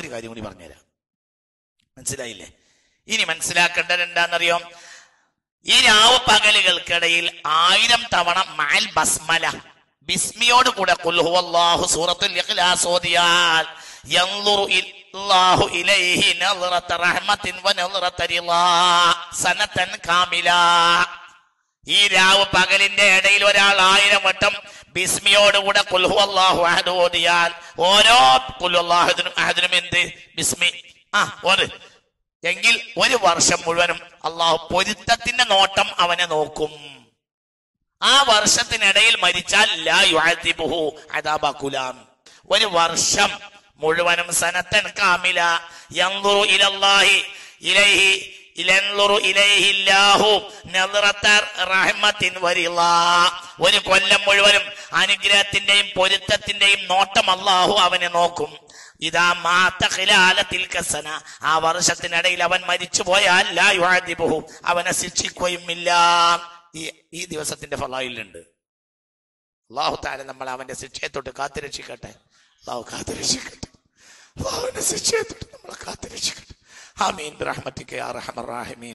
last കാര്യം കൂടി പറഞ്ഞുതരാം മനസ്സിലായില്ലേ ഇനി മനസ്സിലാക്കേണ്ടത് എന്താണെന്നറിയോ ഈ രാവ് പകലുകൾക്കിടയിൽ ആയിരം തവണ മാൽ ബസ്മല ബിസ്മിയോട് കൂടെ കുൽഹു അല്ലാഹു സൂറത്തുൽ ഇഖ്ലാസ് ഓതിയാൽ യൻളുറു ഇല്ലാഹു ഇലൈഹി നളറത റഹ്മത്തിൻ വ നളറത റിളാ സനതൻ കാമില ഈ രാവ് പകലിന്റെ ഇടയിൽ ഒരാൾ ആയിരം വട്ടം ബിസ്മിയോടുകൂടെ കുൽഹു അല്ലാഹു അഹദ് ഓതിയാൽ ഓരോ കുൽഹു അല്ലാഹുദിനും അഹദിനും എന്ത് ബിസ്മി ആ ഓത് എങ്കിൽ ഒരു വർഷം മുഴുവനും അള്ളാഹു പൊരുത്തത്തിന്റെ നോട്ടം അവനെ നോക്കും ആ വർഷത്തിനിടയിൽ മരിച്ചാൽ ലാ യുഅദിബുഹു അദാബ കുലാം ഒരു വർഷം മുഴുവനും സനത്തൻ കാമില യൻദുറു ഇലല്ലാഹി ഇലൈഹി ഇലൻദുറു ഇലൈഹില്ലാഹു നദ്റത റഹ്മത്തിൻ വരിളാ ഒരു കൊല്ലം മുഴുവനും അനുഗ്രഹത്തിന്റെയും പൊരുത്തത്തിന്റെയും നോട്ടം അള്ളാഹു അവനെ നോക്കും ഇതാ മാത്ത ഖിലാലത്തിൽ കസന ആ വർഷത്തിനിടയിൽ അവൻ മരിച്ചു പോയാൽ ലാ യുഅദിബുഹു അവനെ ശിക്ഷിക്കുകയുമില്ല ഈ ഈ ദിവസത്തിന്റെ ഫലായിലുണ്ട് അള്ളാഹു താല നമ്മൾ അവന്റെ ശിക്ഷയെ തൊട്ട് കാത്തുരക്ഷിക്കട്ടെ അള്ളാഹു കാത്തുരക്ഷിക്കട്ടെ അള്ളാഹുവിന്റെ ശിക്ഷയെ തൊട്ട് നമ്മളെ കാത്തുരക്ഷിക്കട്ടെ ആമീൻ റഹ്മത്തിക്ക് യാ റഹ്മർ റാഹിമീൻ